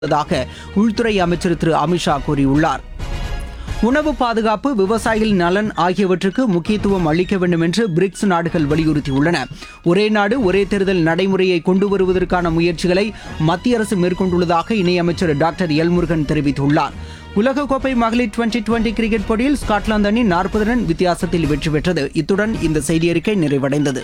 உள்ளதாக உள்துறை அமைச்சர் திரு அமித்ஷா கூறியுள்ளார் உணவு பாதுகாப்பு விவசாயிகள் நலன் ஆகியவற்றுக்கு முக்கியத்துவம் அளிக்க வேண்டும் என்று பிரிக்ஸ் நாடுகள் வலியுறுத்தியுள்ளன ஒரே நாடு ஒரே தேர்தல் நடைமுறையை கொண்டு வருவதற்கான முயற்சிகளை மத்திய அரசு மேற்கொண்டுள்ளதாக இணையமைச்சர் டாக்டர் எல்முருகன் தெரிவித்துள்ளார் உலகக்கோப்பை மகளிர் டுவெண்டி டுவெண்டி கிரிக்கெட் போட்டியில் ஸ்காட்லாந்து அணி நாற்பது ரன் வித்தியாசத்தில் வெற்றி பெற்றது இத்துடன் இந்த செய்தியறிக்கை நிறைவடைந்தது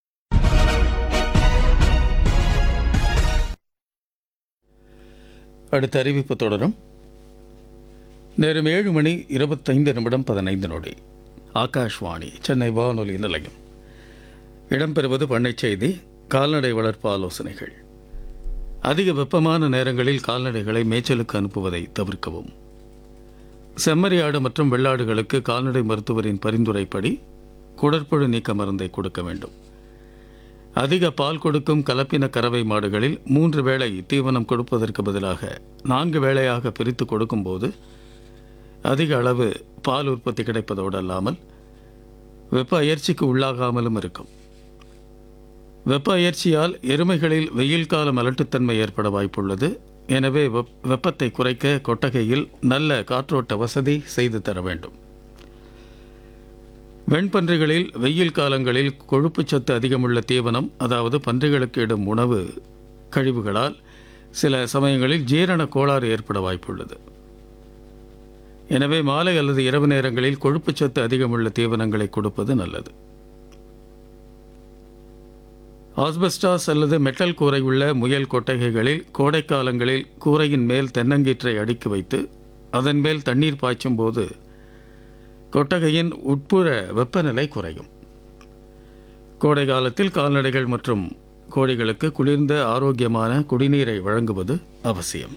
அடுத்த அறிவிப்பு தொடரும் நேரம் ஏழு மணி இருபத்தைந்து நிமிடம் பதினைந்து நொடி ஆகாஷ்வாணி சென்னை வானொலி நிலையம் இடம்பெறுவது பண்ணைச் செய்தி கால்நடை வளர்ப்பு ஆலோசனைகள் அதிக வெப்பமான நேரங்களில் கால்நடைகளை மேய்ச்சலுக்கு அனுப்புவதை தவிர்க்கவும் செம்மறி ஆடு மற்றும் வெள்ளாடுகளுக்கு கால்நடை மருத்துவரின் பரிந்துரைப்படி குடற்புழு நீக்க மருந்தை கொடுக்க வேண்டும் அதிக பால் கொடுக்கும் கலப்பின கறவை மாடுகளில் மூன்று வேளை தீவனம் கொடுப்பதற்கு பதிலாக நான்கு வேளையாக பிரித்து கொடுக்கும்போது அதிக அளவு பால் உற்பத்தி கிடைப்பதோடு அல்லாமல் வெப்ப அயற்சிக்கு உள்ளாகாமலும் இருக்கும் வெப்ப அயற்சியால் எருமைகளில் வெயில் கால மலட்டுத்தன்மை ஏற்பட வாய்ப்புள்ளது எனவே வெப்- வெப்பத்தை குறைக்க கொட்டகையில் நல்ல காற்றோட்ட வசதி செய்து தர வேண்டும் வெண்பன்றிகளில் வெயில் காலங்களில் கொழுப்புச் சத்து அதிகமுள்ள தீவனம் அதாவது பன்றிகளுக்கு இடும் உணவு கழிவுகளால் சில சமயங்களில் ஜீரண கோளாறு ஏற்பட வாய்ப்புள்ளது எனவே மாலை அல்லது இரவு நேரங்களில் கொழுப்புச் சத்து அதிகமுள்ள தீவனங்களை கொடுப்பது நல்லது ஆஸ்பெஸ்டாஸ் அல்லது மெட்டல் கூரை உள்ள முயல் கொட்டகைகளில் கோடைக்காலங்களில் கூரையின் மேல் தென்னங்கீற்றை அடுக்கி வைத்து அதன் மேல் தண்ணீர் பாய்ச்சும் போது கொட்டகையின் உட்புற வெப்பநிலை குறையும் கோடை காலத்தில் கால்நடைகள் மற்றும் கோழிகளுக்கு குளிர்ந்த ஆரோக்கியமான குடிநீரை வழங்குவது அவசியம்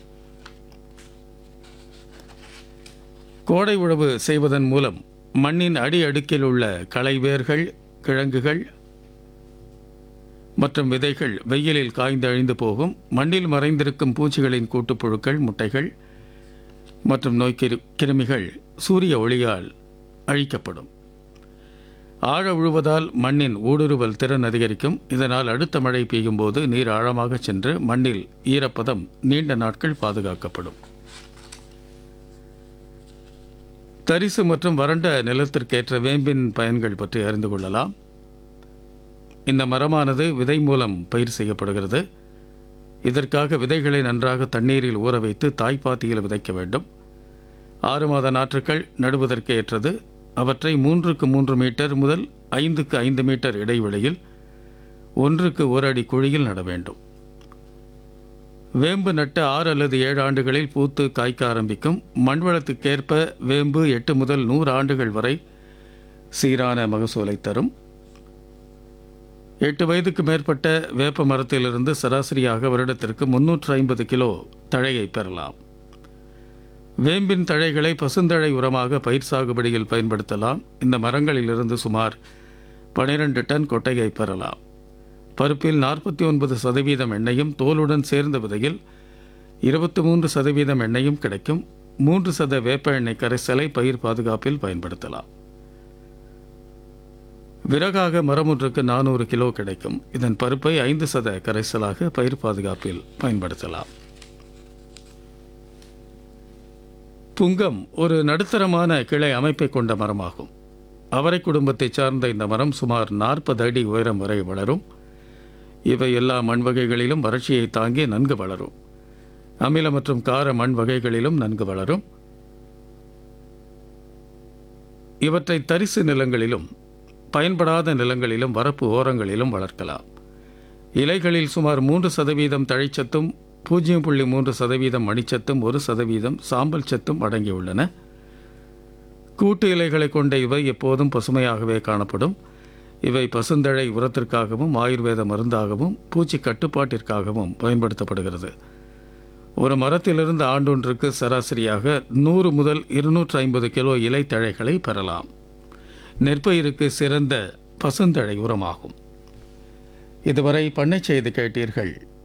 கோடை உழவு செய்வதன் மூலம் மண்ணின் அடி அடுக்கில் உள்ள களை வேர்கள் கிழங்குகள் மற்றும் விதைகள் வெயிலில் காய்ந்து அழிந்து போகும் மண்ணில் மறைந்திருக்கும் பூச்சிகளின் கூட்டுப்புழுக்கள் முட்டைகள் மற்றும் நோய்க்கிரு கிருமிகள் சூரிய ஒளியால் அழிக்கப்படும் ஆழ உழுவதால் மண்ணின் ஊடுருவல் திறன் அதிகரிக்கும் இதனால் அடுத்த மழை பெய்யும் போது நீர் ஆழமாக சென்று மண்ணில் ஈரப்பதம் நீண்ட நாட்கள் பாதுகாக்கப்படும் தரிசு மற்றும் வறண்ட நிலத்திற்கேற்ற வேம்பின் பயன்கள் பற்றி அறிந்து கொள்ளலாம் இந்த மரமானது விதை மூலம் பயிர் செய்யப்படுகிறது இதற்காக விதைகளை நன்றாக தண்ணீரில் ஊற வைத்து தாய்ப்பாத்தியில் விதைக்க வேண்டும் ஆறு மாத நாற்றுக்கள் நடுவதற்கு ஏற்றது அவற்றை மூன்றுக்கு மூன்று மீட்டர் முதல் ஐந்துக்கு ஐந்து மீட்டர் இடைவெளியில் ஒன்றுக்கு ஒரு அடி குழியில் நட வேண்டும் வேம்பு நட்ட ஆறு அல்லது ஏழு ஆண்டுகளில் பூத்து காய்க்க ஆரம்பிக்கும் மண்வளத்துக்கேற்ப வேம்பு எட்டு முதல் நூறு ஆண்டுகள் வரை சீரான மகசூலை தரும் எட்டு வயதுக்கு மேற்பட்ட வேப்ப மரத்திலிருந்து சராசரியாக வருடத்திற்கு முன்னூற்று ஐம்பது கிலோ தழையை பெறலாம் வேம்பின் தழைகளை பசுந்தழை உரமாக பயிர் சாகுபடியில் பயன்படுத்தலாம் இந்த மரங்களிலிருந்து சுமார் 12 டன் கொட்டையை பெறலாம் பருப்பில் நாற்பத்தி ஒன்பது சதவீதம் எண்ணெயும் தோலுடன் சேர்ந்த விதையில் இருபத்தி மூன்று சதவீதம் எண்ணெயும் கிடைக்கும் மூன்று சத வேப்ப எண்ணெய் கரைசலை பயிர் பாதுகாப்பில் பயன்படுத்தலாம் விறகாக மரம் ஒன்றுக்கு நானூறு கிலோ கிடைக்கும் இதன் பருப்பை ஐந்து சத கரைசலாக பயிர் பாதுகாப்பில் பயன்படுத்தலாம் புங்கம் ஒரு நடுத்தரமான கிளை அமைப்பை கொண்ட மரமாகும் அவரை குடும்பத்தைச் சார்ந்த இந்த மரம் சுமார் நாற்பது அடி உயரம் வரை வளரும் இவை எல்லா மண் வகைகளிலும் வறட்சியை தாங்கி நன்கு வளரும் அமில மற்றும் கார மண் வகைகளிலும் நன்கு வளரும் இவற்றை தரிசு நிலங்களிலும் பயன்படாத நிலங்களிலும் வரப்பு ஓரங்களிலும் வளர்க்கலாம் இலைகளில் சுமார் மூன்று சதவீதம் தழைச்சத்தும் பூஜ்ஜியம் புள்ளி மூன்று சதவீதம் மணிச்சத்தும் ஒரு சதவீதம் சாம்பல் சத்தும் அடங்கியுள்ளன கூட்டு இலைகளை கொண்ட இவை எப்போதும் பசுமையாகவே காணப்படும் இவை பசுந்தழை உரத்திற்காகவும் ஆயுர்வேத மருந்தாகவும் பூச்சி கட்டுப்பாட்டிற்காகவும் பயன்படுத்தப்படுகிறது ஒரு மரத்திலிருந்து ஆண்டொன்றுக்கு சராசரியாக நூறு முதல் இருநூற்று ஐம்பது கிலோ இலை தழைகளை பெறலாம் நெற்பயிருக்கு சிறந்த பசுந்தழை உரமாகும் இதுவரை பண்ணைச் செய்து கேட்டீர்கள்